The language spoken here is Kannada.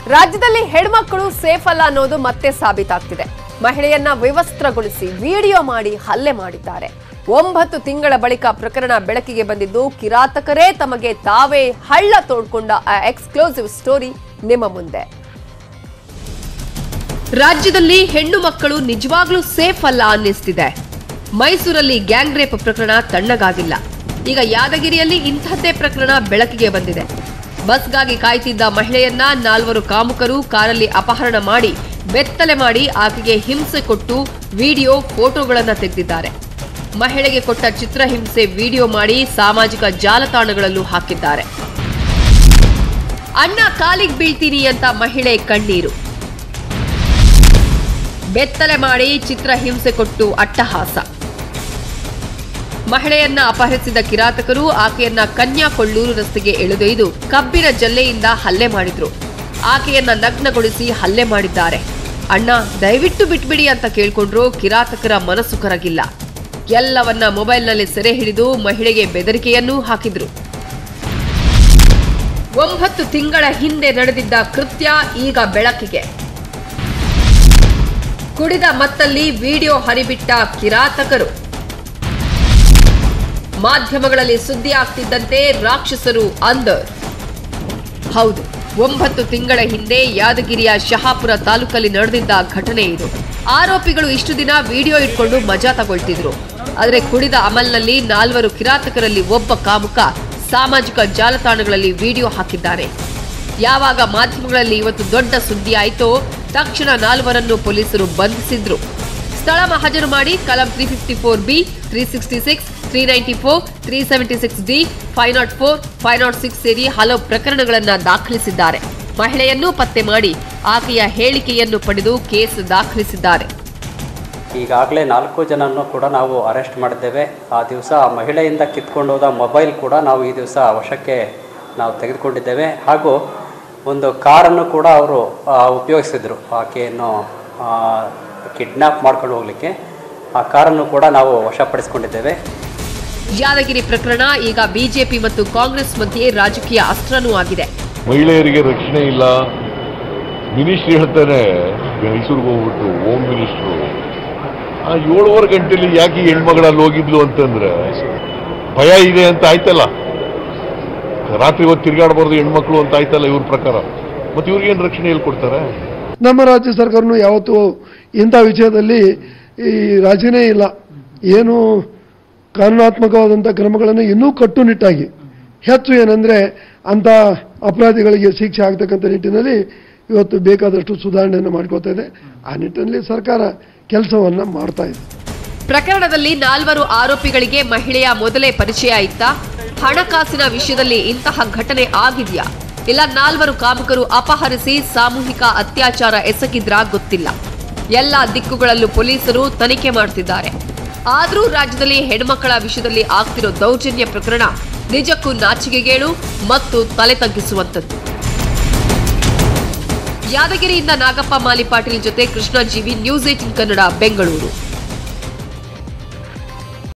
ರಾಜ್ಯದಲ್ಲಿ ಹೆಣ್ಮಕ್ಳು ಸೇಫ್ ಅಲ್ಲ ಅನ್ನೋದು ಮತ್ತೆ ಸಾಬೀತಾಗ್ತಿದೆ ಮಹಿಳೆಯನ್ನ ವಿವಸ್ತ್ರಗೊಳಿಸಿ ವಿಡಿಯೋ ಮಾಡಿ ಹಲ್ಲೆ ಮಾಡಿದ್ದಾರೆ ಒಂಬತ್ತು ತಿಂಗಳ ಬಳಿಕ ಪ್ರಕರಣ ಬೆಳಕಿಗೆ ಬಂದಿದ್ದು ಕಿರಾತಕರೇ ತಮಗೆ ತಾವೇ ಹಳ್ಳ ತೋಡ್ಕೊಂಡ ಆ ಎಕ್ಸ್ಕ್ಲೂಸಿವ್ ಸ್ಟೋರಿ ನಿಮ್ಮ ಮುಂದೆ ರಾಜ್ಯದಲ್ಲಿ ಹೆಣ್ಣು ಮಕ್ಕಳು ನಿಜವಾಗ್ಲೂ ಸೇಫ್ ಅಲ್ಲ ಅನ್ನಿಸ್ತಿದೆ ಮೈಸೂರಲ್ಲಿ ಗ್ಯಾಂಗ್ ರೇಪ್ ಪ್ರಕರಣ ತಣ್ಣಗಾಗಿಲ್ಲ ಈಗ ಯಾದಗಿರಿಯಲ್ಲಿ ಇಂಥದ್ದೇ ಪ್ರಕರಣ ಬೆಳಕಿಗೆ ಬಂದಿದೆ ಬಸ್ಗಾಗಿ ಕಾಯ್ತಿದ್ದ ಮಹಿಳೆಯನ್ನ ನಾಲ್ವರು ಕಾಮುಕರು ಕಾರಲ್ಲಿ ಅಪಹರಣ ಮಾಡಿ ಬೆತ್ತಲೆ ಮಾಡಿ ಆಕೆಗೆ ಹಿಂಸೆ ಕೊಟ್ಟು ವಿಡಿಯೋ ಫೋಟೋಗಳನ್ನ ತೆಗೆದಿದ್ದಾರೆ ಮಹಿಳೆಗೆ ಕೊಟ್ಟ ಚಿತ್ರಹಿಂಸೆ ವಿಡಿಯೋ ಮಾಡಿ ಸಾಮಾಜಿಕ ಜಾಲತಾಣಗಳಲ್ಲೂ ಹಾಕಿದ್ದಾರೆ ಅಣ್ಣ ಕಾಲಿಗೆ ಬೀಳ್ತೀನಿ ಅಂತ ಮಹಿಳೆ ಕಣ್ಣೀರು ಬೆತ್ತಲೆ ಮಾಡಿ ಚಿತ್ರ ಹಿಂಸೆ ಕೊಟ್ಟು ಅಟ್ಟಹಾಸ ಮಹಿಳೆಯನ್ನ ಅಪಹರಿಸಿದ ಕಿರಾತಕರು ಆಕೆಯನ್ನ ಕನ್ಯಾಕೊಳ್ಳೂರು ರಸ್ತೆಗೆ ಎಳೆದೊಯ್ದು ಕಬ್ಬಿನ ಜಲ್ಲೆಯಿಂದ ಹಲ್ಲೆ ಮಾಡಿದ್ರು ಆಕೆಯನ್ನ ನಗ್ನಗೊಳಿಸಿ ಹಲ್ಲೆ ಮಾಡಿದ್ದಾರೆ ಅಣ್ಣ ದಯವಿಟ್ಟು ಬಿಟ್ಬಿಡಿ ಅಂತ ಕೇಳ್ಕೊಂಡ್ರು ಕಿರಾತಕರ ಮನಸ್ಸು ಕರಗಿಲ್ಲ ಎಲ್ಲವನ್ನ ಮೊಬೈಲ್ನಲ್ಲಿ ಸೆರೆ ಹಿಡಿದು ಮಹಿಳೆಗೆ ಬೆದರಿಕೆಯನ್ನೂ ಹಾಕಿದ್ರು ಒಂಬತ್ತು ತಿಂಗಳ ಹಿಂದೆ ನಡೆದಿದ್ದ ಕೃತ್ಯ ಈಗ ಬೆಳಕಿಗೆ ಕುಡಿದ ಮತ್ತಲ್ಲಿ ವಿಡಿಯೋ ಹರಿಬಿಟ್ಟ ಕಿರಾತಕರು ಮಾಧ್ಯಮಗಳಲ್ಲಿ ಸುದ್ದಿ ಆಗ್ತಿದ್ದಂತೆ ರಾಕ್ಷಸರು ಅಂದರ್ ಹೌದು ಒಂಬತ್ತು ತಿಂಗಳ ಹಿಂದೆ ಯಾದಗಿರಿಯ ಶಹಾಪುರ ತಾಲೂಕಲ್ಲಿ ನಡೆದಿದ್ದ ಘಟನೆ ಇದು ಆರೋಪಿಗಳು ಇಷ್ಟು ದಿನ ವಿಡಿಯೋ ಇಟ್ಕೊಂಡು ಮಜಾ ತಗೊಳ್ತಿದ್ರು ಆದರೆ ಕುಡಿದ ಅಮಲ್ನಲ್ಲಿ ನಾಲ್ವರು ಕಿರಾತಕರಲ್ಲಿ ಒಬ್ಬ ಕಾಮುಕ ಸಾಮಾಜಿಕ ಜಾಲತಾಣಗಳಲ್ಲಿ ವಿಡಿಯೋ ಹಾಕಿದ್ದಾನೆ ಯಾವಾಗ ಮಾಧ್ಯಮಗಳಲ್ಲಿ ಇವತ್ತು ದೊಡ್ಡ ಸುದ್ದಿ ಆಯಿತೋ ತಕ್ಷಣ ನಾಲ್ವರನ್ನು ಪೊಲೀಸರು ಬಂಧಿಸಿದ್ರು ಸ್ಥಳ ಮಹಜರು ಮಾಡಿ ಕಲಂ three fifty four B three sixty six three ninety four three seventy six D five nought four five nought six ಸೇರಿ ಹಲವು ಪ್ರಕರಣಗಳನ್ನು ದಾಖಲಿಸಿದ್ದಾರೆ ಮಹಿಳೆಯನ್ನೂ ಪತ್ತೆ ಮಾಡಿ ಆಕೆಯ ಹೇಳಿಕೆಯನ್ನು ಪಡೆದು ಕೇಸ್ ದಾಖಲಿಸಿದ್ದಾರೆ ಈಗಾಗಲೇ ನಾಲ್ಕು ಜನನ್ನು ಕೂಡ ನಾವು ಅರೆಸ್ಟ್ ಮಾಡಿದ್ದೇವೆ ಆ ದಿವಸ ಆ ಮಹಿಳೆಯಿಂದ ಕಿತ್ಕೊಂಡು ಹೋದ ಮೊಬೈಲ್ ಕೂಡ ನಾವು ಈ ದಿವಸ ವಶಕ್ಕೆ ನಾವು ತೆಗೆದುಕೊಂಡಿದ್ದೇವೆ ಹಾಗೂ ಒಂದು ಕಾರನ್ನು ಕೂಡ ಅವರು ಆ, ಉಪಯೋಗಿಸಿದ್ರು ಆಕೆಯನ್ನು ಕಿಡ್ನ್ಯಾಪ್ ಮಾಡ್ಕೊಂಡು ಹೋಗಲಿಕ್ಕೆ ಆ ಕಾರನ್ನು ಕೂಡ ನಾವು ವಶಪಡಿಸಿಕೊಂಡಿದ್ದೇವೆ ಯಾದಗಿರಿ ಪ್ರಕರಣ ಈಗ ಬಿಜೆಪಿ ಮತ್ತು ಕಾಂಗ್ರೆಸ್ ಮಧ್ಯೆ ರಾಜಕೀಯ ಅಸ್ತ್ರನೂ ಆಗಿದೆ ಮಹಿಳೆಯರಿಗೆ ರಕ್ಷಣೆ ಇಲ್ಲ ಮಿನಿಸ್ಟ್ರಿ ಹೇಳ್ತಾನೆ ಮೈಸೂರಿಗೆ ಹೋಗ್ಬಿಟ್ಟು ಹೋಮ್ ಮಿನಿಸ್ಟ್ರು ಆ ಏಳುವರೆ ಗಂಟೆಲಿ ಯಾಕೆ ಈ ಹೆಣ್ಮಗಳಲ್ಲಿ ಹೋಗಿದ್ಲು ಅಂತಂದ್ರೆ ಭಯ ಇದೆ ಅಂತ ಆಯ್ತಲ್ಲ ರಾತ್ರಿ ಹೊತ್ತು ತಿರುಗಾಡಬಾರ್ದು ಹೆಣ್ಮಕ್ಳು ಅಂತ ಆಯ್ತಲ್ಲ ಇವ್ರ ಪ್ರಕಾರ ಮತ್ತೆ ಇವ್ರಿಗೇನು ರಕ್ಷಣೆ ಎಲ್ಲಿ ಕೊಡ್ತಾರೆ ನಮ್ಮ ರಾಜ್ಯ ಸರ್ಕಾರನು ಯಾವತ್ತೂ ಇಂಥ ವಿಷಯದಲ್ಲಿ ಈ ರಾಜಿನೇ ಇಲ್ಲ ಏನು ಕಾನೂನಾತ್ಮಕವಾದಂಥ ಕ್ರಮಗಳನ್ನು ಇನ್ನೂ ಕಟ್ಟುನಿಟ್ಟಾಗಿ ಹೆಚ್ಚು ಏನಂದರೆ ಅಂಥ ಅಪರಾಧಿಗಳಿಗೆ ಶಿಕ್ಷೆ ಆಗ್ತಕ್ಕಂಥ ನಿಟ್ಟಿನಲ್ಲಿ ಇವತ್ತು ಬೇಕಾದಷ್ಟು ಸುಧಾರಣೆಯನ್ನು ಮಾಡ್ಕೋತಾ ಇದೆ ಆ ನಿಟ್ಟಿನಲ್ಲಿ ಸರ್ಕಾರ ಕೆಲಸವನ್ನು ಮಾಡ್ತಾ ಇದೆ ಪ್ರಕರಣದಲ್ಲಿ ನಾಲ್ವರು ಆರೋಪಿಗಳಿಗೆ ಮಹಿಳೆಯ ಮೊದಲೇ ಪರಿಚಯ ಇತ್ತ ಹಣಕಾಸಿನ ವಿಷಯದಲ್ಲಿ ಇಂತಹ ಘಟನೆ ಆಗಿದೆಯಾ ಇಲ್ಲ ನಾಲ್ವರು ಕಾಮುಕರು ಅಪಹರಿಸಿ ಸಾಮೂಹಿಕ ಅತ್ಯಾಚಾರ ಎಸಗಿದ್ರಾ ಗೊತ್ತಿಲ್ಲ ಎಲ್ಲ ದಿಕ್ಕುಗಳಲ್ಲೂ ಪೊಲೀಸರು ತನಿಖೆ ಮಾಡ್ತಿದ್ದಾರೆ ಆದರೂ ರಾಜ್ಯದಲ್ಲಿ ಹೆಣ್ಮಕ್ಕಳ ವಿಷಯದಲ್ಲಿ ಆಗ್ತಿರೋ ದೌರ್ಜನ್ಯ ಪ್ರಕರಣ ನಿಜಕ್ಕೂ ನಾಚಿಕೆಗೇಡು ಮತ್ತು ತಲೆ ತಗ್ಗಿಸುವಂಥದ್ದು ಯಾದಗಿರಿಯಿಂದ ನಾಗಪ್ಪ ಮಾಲಿ ಪಾಟೀಲ್ ಜೊತೆ ಕೃಷ್ಣ ಜೀವಿ ನ್ಯೂಸ್ ಏಟಿನ್ ಕನ್ನಡ ಬೆಂಗಳೂರು